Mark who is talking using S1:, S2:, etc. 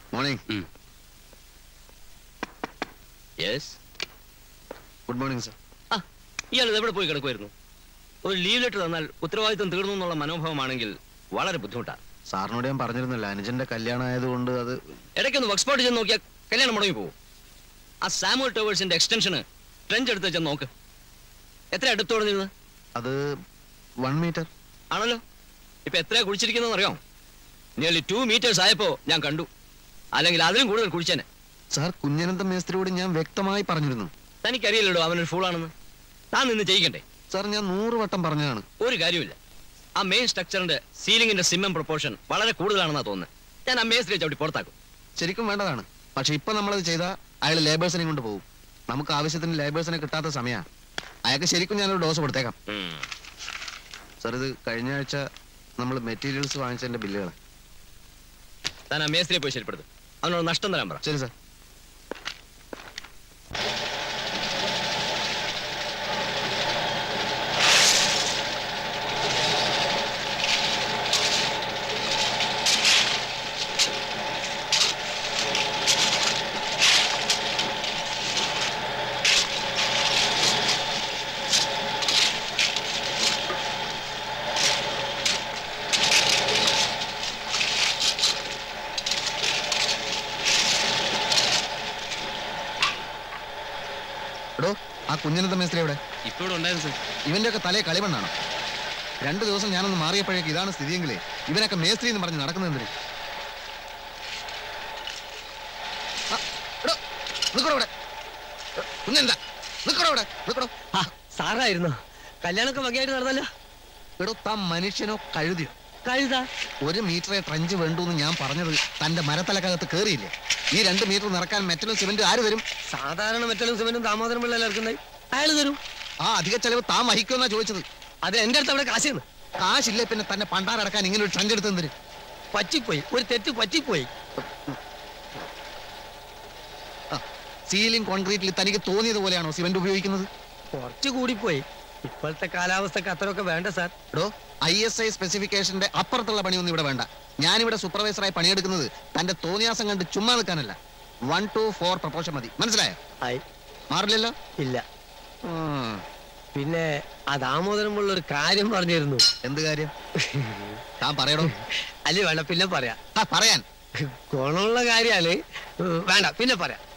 S1: Morning
S2: yes
S1: good morning sir
S2: ആ ഇയാൾ എവിടെ പോയി കിടക്കുമായിരുന്നു ഒരു ലീവ് ലെറ്റർ തന്നാൽ ഉത്തരവാദിത്വം തീർന്നു എന്നുള്ള മനോഭാവമാണെങ്കിൽ വളരെ ബുദ്ധിമുട്ടാണ്
S1: സാറിനോട് ഞാൻ പറഞ്ഞിരുന്നില്ല അനുജന്റെ കല്യാണം ആയതുകൊണ്ട് അത്
S2: ഇടയ്ക്കൊന്ന് വർക്ക് സ്പോട്ട് ചെന്ന് നോക്കിയാൽ കല്യാണം മുടങ്ങി പോകും ആ സാമുവൽ ടവേഴ്സിന്റെ എക്സ്റ്റൻഷന് ട്രെഞ്ച് എടുത്ത് വെച്ചാൽ നോക്ക് എത്ര അടുത്തോടെ നിന്ന്
S1: അത് വൺ മീറ്റർ
S2: ആണല്ലോ ഇപ്പൊ എത്രയാ കുടിച്ചിരിക്കുന്നതെന്ന് അറിയാം നിയർലി ടു മീറ്റേഴ്സ് ആയപ്പോ ഞാൻ കണ്ടു അല്ലെങ്കിൽ അതിലും കൂടുതൽ കുടിച്ചേനെ
S1: സാർ കുഞ്ഞനന്ത മേസ്ത്രിയോട് ഞാൻ വ്യക്തമായി പറഞ്ഞിരുന്നു
S2: തനിക്കറിയില്ലല്ലോ അവനൊരു ഫൂളാണെന്ന് താൻ നിന്ന് ചെയ്യിക്കണ്ടേ
S1: സാർ ഞാൻ നൂറ് വട്ടം പറഞ്ഞതാണ്
S2: ഒരു കാര്യമില്ല ആ മെയിൻ സ്ട്രക്ചറിന്റെ സീലിംഗിന്റെ സിമ്മം പ്രൊപ്പോർഷൻ വളരെ കൂടുതലാണെന്നാ തോന്നുന്നത് ഞാൻ ആ മേസ്ത്രിയെ ചവിട്ടി പുറത്താക്കും
S1: ശരിക്കും വേണ്ടതാണ് പക്ഷെ ഇപ്പൊ നമ്മളത് ചെയ്താൽ അയാൾ ലേബേഴ്സിനെ കൊണ്ട് പോകും നമുക്ക് ആവശ്യത്തിന് ലേബേഴ്സിനെ കിട്ടാത്ത സമയാ അയാൾക്ക് ശരിക്കും ഞാനൊരു ഡോസ് കൊടുത്തേക്കാം സാർ ഇത് കഴിഞ്ഞ ആഴ്ച നമ്മൾ മെറ്റീരിയൽസ് വാങ്ങിച്ചതിന്റെ ബില്ലുകൾ
S2: താൻ ആ മേസ്ത്രിയെ പോയി ശരിപ്പെടുത്തും അവനോട് നഷ്ടം തരാൻ പറ
S1: ശരി സാർ എടോ ആ കുഞ്ഞനന്ത മേസ്ത്രി എവിടെ
S2: ഇപ്പൊ ഇവിടെ ഉണ്ടായിരുന്നു സർ
S1: ഇവന്റെ ഒക്കെ തലേ കളിമണ്ണാണോ രണ്ടു ദിവസം ഞാനൊന്ന് മാറിയപ്പോഴേക്ക് ഇതാണ് സ്ഥിതിയെങ്കിലേ ഇവനൊക്കെ മേസ്ത്രി എന്ന് പറഞ്ഞ് നടക്കുന്നത് എന്തിന് ആ, എടോ, നിക്കടോ ഇവിടെ. എ, കുഞ്ഞനന്ത, നിക്കടോ ഇവിടെ, നിക്കടോ.
S3: സാറായിരുന്നോ കല്യാണമൊക്കെ വകയായിട്ട് നടന്നല്ലോ
S1: എടോ താൻ മനുഷ്യനോ കഴുതിയോ
S3: കഴുതാ
S1: ഒരു മീറ്ററെ ട്രഞ്ച് വേണ്ടു എന്ന് ഞാൻ പറഞ്ഞത് തന്റെ മരത്തലക്കകത്ത് കേറിയില്ലേ ഈ രണ്ട് മീറ്റർ നിറക്കാൻ മെറ്റലും സിമെന്റ് ആര് തരും
S3: സാധാരണ മെറ്റലും സിമെന്റും ദാമോദരം പിള്ളേർ ഇറക്കുന്നത് അയാൾ തരും
S1: ആ അധിക ചെലവ് താൻ വഹിക്കുമെന്നാ ചോദിച്ചത്
S3: അത് എന്റെ അടുത്ത് അവിടെ കാശിന്ന്
S1: കാശില്ലേ പിന്നെ തന്നെ പണ്ടാറടക്കാൻ ഇങ്ങനെ ഒരു ട്രഞ്ച് എടുത്ത് എന്തിന്
S3: പറ്റിപ്പോയി ഒരു തെറ്റ് പറ്റിപ്പോയി
S1: സീലിംഗ് കോൺക്രീറ്റിൽ തനിക്ക് തോന്നിയത് പോലെയാണോ സിമെന്റ് ഉപയോഗിക്കുന്നത്
S3: കുറച്ച് കൂടിപ്പോയി ഇപ്പോഴത്തെ കാലാവസ്ഥക്ക് അത്രയൊക്കെ വേണ്ട സാർ
S1: എടോ ഐ എസ് ഐ സ്പെസിഫിക്കേഷന്റെ അപ്പുറത്തുള്ള പണിയൊന്നും ഇവിടെ വേണ്ട ഞാനിവിടെ സൂപ്പർവൈസറായി പണിയെടുക്കുന്നത് തന്റെ തോന്നിയാസം കണ്ട് ചുമ്മാ നിൽക്കാനല്ല വൺ ടു ഫോർ പ്രപ്പോഷൻ മതി മനസ്സിലായോ
S3: ആയി
S1: മാറില്ലല്ലോ
S3: ഇല്ല
S1: ഉം.
S3: പിന്നെ ആ ദാമോദരം പിള്ള ഒരു കാര്യം പറഞ്ഞിരുന്നു
S1: എന്ത് കാര്യം താൻ പറയടോ
S3: അല്ലേ വേണ്ട പിന്നെ പറയാം
S1: ആ പറയാൻ
S3: ഗുണമുള്ള കാര്യാല് വേണ്ട പിന്നെ പറയാം